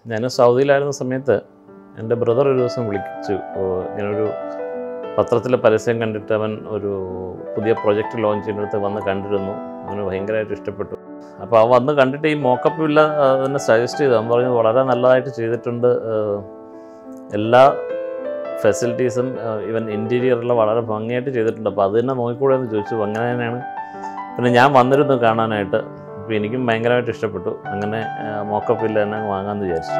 ഞാൻ സൗദിയിലായിരുന്ന സമയത്ത് എൻ്റെ ബ്രദർ ഒരു ദിവസം വിളിച്ചു ഓ, ഇങ്ങനൊരു പത്രത്തിലെ പരസ്യം കണ്ടിട്ട് അവൻ ഒരു പുതിയ പ്രൊജക്റ്റ് ലോഞ്ച് ചെയ്യുന്നിടത്ത് വന്ന് കണ്ടിരുന്നു അവന് ഭയങ്കരമായിട്ട് ഇഷ്ടപ്പെട്ടു അപ്പോൾ അവൻ വന്ന് കണ്ടിട്ട് ഈ മോക്കപ്പ് ഇല്ല തന്നെ സജസ്റ്റ് ചെയ്തു അവൻ പറഞ്ഞു വളരെ നല്ലതായിട്ട് ചെയ്തിട്ടുണ്ട് ഏഹ്, എല്ലാ ഫെസിലിറ്റീസും ഇവൻ ഇൻറ്റീരിയറെല്ലാം വളരെ ഭംഗിയായിട്ട് ചെയ്തിട്ടുണ്ട് അപ്പോൾ അത് തന്നെ നോക്കിക്കൂടെ എന്ന് ചോദിച്ചു അങ്ങനെ തന്നെയാണ് പിന്നെ ഞാൻ വന്നിരുന്നു കാണാനായിട്ട് അപ്പോൾ എനിക്കും ഭയങ്കരമായിട്ട് ഇഷ്ടപ്പെട്ടു അങ്ങനെ മോക്കപ്പ് ഇല്ല തന്നെ അങ്ങ് വാങ്ങാമെന്ന് വിചാരിച്ചു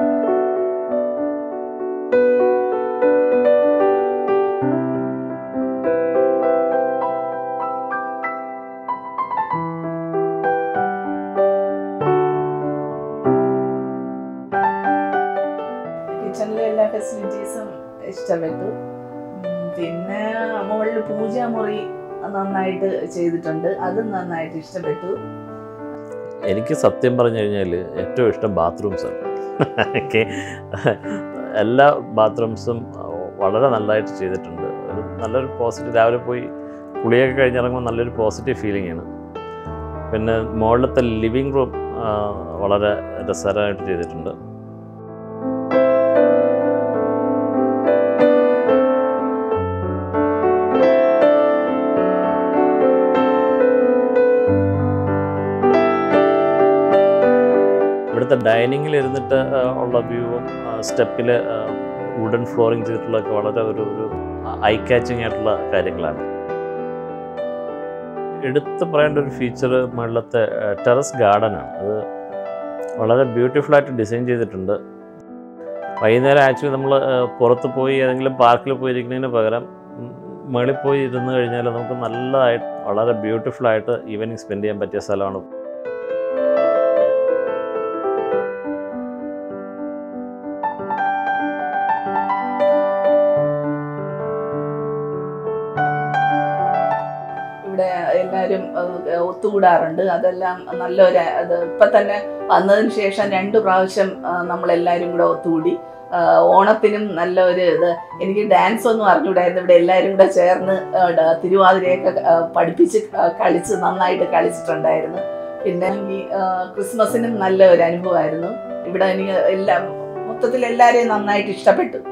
കിച്ചണിലെ എല്ലാ ഫെസിലിറ്റീസും ഇഷ്ടപ്പെട്ടു ഉം, പിന്നെ മുകളിൽ പൂജാമുറി നന്നായിട്ട് ചെയ്തിട്ടുണ്ട് അതും നന്നായിട്ട് ഇഷ്ടപ്പെട്ടു എനിക്ക് സത്യം പറഞ്ഞു കഴിഞ്ഞാൽ ഏറ്റവും ഇഷ്ടം ബാത്റൂംസാണ് എനിക്ക് എല്ലാ ബാത്റൂംസും വളരെ നല്ലതായിട്ട് ചെയ്തിട്ടുണ്ട് ഒരു നല്ലൊരു പോസിറ്റീവ് രാവിലെ പോയി കുളിയൊക്കെ കഴിഞ്ഞിറങ്ങുമ്പോൾ നല്ലൊരു പോസിറ്റീവ് ഫീലിംഗ് ആണ് പിന്നെ മുകളിലത്തെ ലിവിങ് റൂം വളരെ രസകരമായിട്ട് ചെയ്തിട്ടുണ്ട് ഇവിടുത്തെ ഡൈനിങ്ങിൽ ഇരുന്നിട്ട് ആ, ഉള്ള വ്യൂവും സ്റ്റെപ്പിൽ വുഡൻ ഫ്ലോറിങ് ചെയ്തിട്ടുള്ളതൊക്കെ വളരെ ഒരു ഒരു ഐ കാച്ചിങ് ആയിട്ടുള്ള കാര്യങ്ങളാണ് എടുത്ത് പറയേണ്ട ഒരു ഫീച്ചർ മുകളിലത്തെ ടെറസ് ഗാർഡനാണ് അത് വളരെ ബ്യൂട്ടിഫുൾ ആയിട്ട് ഡിസൈൻ ചെയ്തിട്ടുണ്ട് വൈകുന്നേരം ആക്ച്വലി നമ്മൾ പുറത്ത് പോയി ഏതെങ്കിലും പാർക്കിൽ പോയി ഇരിക്കുന്നതിന് പകരം ഉം, മുകളിൽ പോയി ഇരുന്ന് കഴിഞ്ഞാൽ നമുക്ക് നല്ലതായിട്ട് വളരെ ബ്യൂട്ടിഫുൾ ആയിട്ട് ഈവനിങ് സ്പെൻഡ് ചെയ്യാൻ പറ്റിയ സ്ഥലമാണ് ഇവിടെ എല്ലാവരും ഏഹ്, ഒത്തുകൂടാറുണ്ട് അതെല്ലാം നല്ലൊരു അത് ഇപ്പം തന്നെ വന്നതിന് ശേഷം രണ്ട് പ്രാവശ്യം ഏഹ്, നമ്മളെല്ലാവരും കൂടെ ഒത്തുകൂടി ഏഹ്, ഓണത്തിനും നല്ല ഒരു ഇത് എനിക്ക് ഡാൻസ് ഒന്നും അറിഞ്ഞൂടായിരുന്നു ഇവിടെ എല്ലാവരും കൂടെ ചേർന്ന് ഏഹ്, ഡ- തിരുവാതിരയൊക്കെ ഏഹ്, പഠിപ്പിച്ച് ക- കളിച്ച് നന്നായിട്ട് കളിച്ചിട്ടുണ്ടായിരുന്നു പിന്നെ ഈ ഏഹ്, ക്രിസ്മസിനും നല്ല ഒരു അനുഭവമായിരുന്നു ഇവിടെ എനിക്ക് എല്ലാം മൊത്തത്തിൽ എല്ലാവരെയും നന്നായിട്ട് ഇഷ്ടപ്പെട്ടു